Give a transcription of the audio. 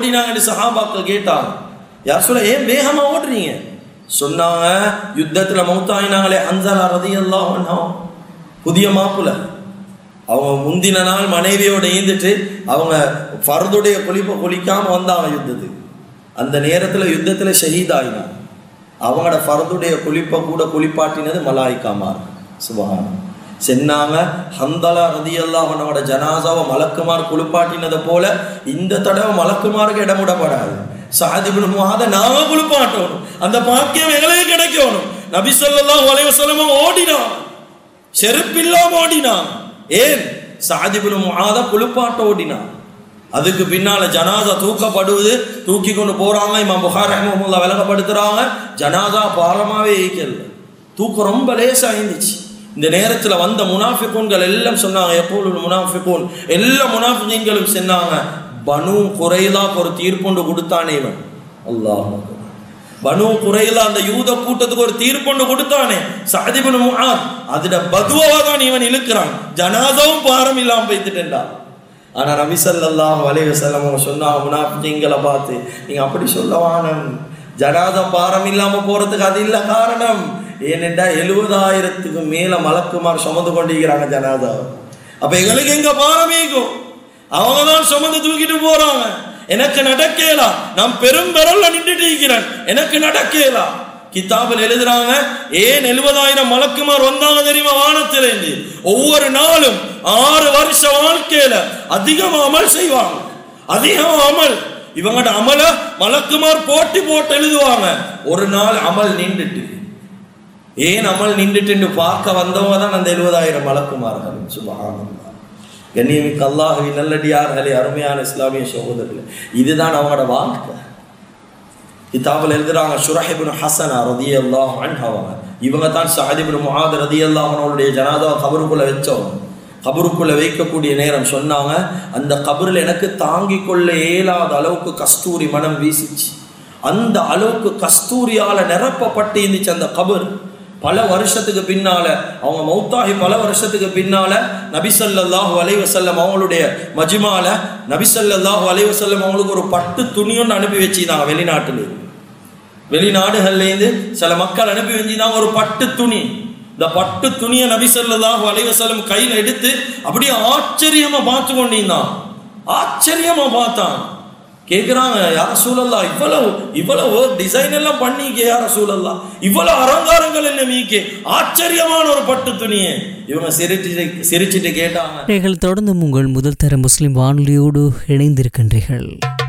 ஓடினாங்கன்னு சஹாபாக்கள் கேட்டாங்க யார் சொல்ல ஏன் வேகமா ஓடுறீங்க சொன்னாங்க யுத்தத்துல மௌத்தாயினாங்களே அன்சலா ரதியல்லாஹு அன்ஹா புதிய மாப்பிள்ள அவங்க முந்தின நாள் மனைவியோட ஈந்துட்டு அவங்க ஃபர்துடைய குளிப்பை குளிக்காம வந்தாங்க யுத்தத்துக்கு அந்த நேரத்துல யுத்தத்துல ஷஹீதாயினாங்க அவங்களோட ஃபர்துடைய குளிப்பை கூட குளிப்பாட்டினது மலாய்க்காமார் சுபஹானம் சென்னாங்க ஹந்தலா ரதியல்லாஹு அன்ஹோட ஜனாசாவை மலக்குமார் குளிப்பாட்டினதை போல இந்த தடவை மலக்குமாருக்கு இடமுடப்படாது சாதிபின் முகாத நாம குளிப்பாட்டணும் அந்த பாக்கியம் எங்களுக்கு கிடைக்கணும் நபி ஸல்லல்லாஹு அலைஹி வஸல்லம் ஓடினான் செருப்பில்லாம ஓடினான் ஏன் சாதிபின் முகாத குளிப்பாட்ட ஓடினான் அதுக்கு பின்னால ஜனாசா தூக்கப்படுவது தூக்கி கொண்டு போறாங்க இமாம் புகார் ரஹ்மஹுல்லா விளங்கப்படுத்துறாங்க ஜனாசா பாரமாவே ஈக்கல தூக்கம் ரொம்ப லேசா இருந்துச்சு இந்த நேரத்துல வந்த முனாஃபிகூன்கள் எல்லாம் சொன்னாங்க எப்போது முனாஃபிகூன் எல்லா முனாஃபிகீன்களும் சொன்னாங்க பனு குறைலா ஒரு தீர்ப்புண்டு கொடுத்தானே இவன் அல்லாஹ் பனு குறைலா அந்த யூத கூட்டத்துக்கு ஒரு தீர்ப்புண்டு கொடுத்தானே சாதிபன் முஆத் அதுட பதுவா தான் இவன் இழுக்கிறான் ஜனாதாவும் பாரம் இல்லாம போய்த்துட்டா ஆனா நபி ஸல்லல்லாஹு அலைஹி வஸல்லம் அவங்க சொன்னாங்க முனாஃபிகீன்களை பார்த்து நீங்க அப்படி சொல்லவானம் ஜனாதா பாரம் இல்லாம போறதுக்கு அது இல்ல காரணம் ஏனென்றா எழுபதாயிரத்துக்கு மேல மலக்குமார் சுமந்து கொண்டிருக்கிறாங்க ஜனாதா அப்ப எங்களுக்கு எங்க பாரம் ஏகும் அவங்க தான் சுமந்து தூக்கிட்டு போறாங்க எனக்கு நடக்கலா நான் பெரும் விரல்ல நின்றுட்டு இருக்கிறேன் எனக்கு நடக்கலா கிதாபில் எழுதுறாங்க ஏன் எழுபதாயிரம் மலக்குமார் வந்தாங்க தெரியுமா வானத்திலிருந்து ஒவ்வொரு நாளும் ஆறு வருஷ வாழ்க்கையில அதிகம் அமல் செய்வாங்க அதிகம் அமல் இவங்கட அமல மலக்குமார் போட்டி போட்டு எழுதுவாங்க ஒரு நாள் அமல் நின்றுட்டு ஏன் அமல் நின்றுட்டு பார்க்க வந்தவங்க தான் அந்த எழுபதாயிரம் மலக்குமார்கள் சுபஹானல்லாஹ் கண்ணியமிக்க அல்லாஹுவின் நல்லடியார்களே அருமையான இஸ்லாமிய சகோதரர்களே இதுதான் அவங்களோட வாழ்க்கை கிதாபில் எழுதுறாங்க ஷுரஹிபின் ஹசனா ரதி அல்லாஹ் அவங்க இவங்க தான் சாதிபின் முஹாத் ரதி அல்லாஹனுடைய ஜனாதா கபருக்குள்ள வச்சவங்க கபருக்குள்ள வைக்கக்கூடிய நேரம் சொன்னாங்க அந்த கபரில் எனக்கு தாங்கிக் கொள்ள இயலாத அளவுக்கு கஸ்தூரி மனம் வீசிச்சு அந்த அளவுக்கு கஸ்தூரியால நிரப்பப்பட்டு இருந்துச்சு அந்த கபர் பல வருஷத்துக்கு பின்னால அவங்க மௌத்தாகி பல வருஷத்துக்கு பின்னால நபிசல்லாஹு அலைவசல்லம் அவங்களுடைய மஜிமால நபிசல்லாஹு அலைவசல்லம் அவங்களுக்கு ஒரு பட்டு துணியொன்று அனுப்பி வச்சிருந்தாங்க வெளிநாட்டுல வெளிநாடுகள்லேருந்து சில மக்கள் அனுப்பி வச்சிருந்தாங்க ஒரு பட்டு துணி இந்த பட்டு துணியை நபிசல்லாஹு அலைவசல்லம் கையில் எடுத்து அப்படியே ஆச்சரியமா பார்த்து கொண்டிருந்தான் ஆச்சரியமா பார்த்தான் கேட்குறாங்க யார சூழல்லா இவ்வளவு இவ்வளவு டிசைன் எல்லாம் பண்ணிக்க யார சூழல்லா இவ்வளவு அலங்காரங்கள் என்ன மீக்கே ஆச்சரியமான ஒரு பட்டு துணியை இவங்க சிரிச்சு சிரிச்சிட்டு கேட்டாங்க நீங்கள் தொடர்ந்து உங்கள் முதல் தர முஸ்லிம் வானொலியோடு இணைந்திருக்கின்றீர்கள்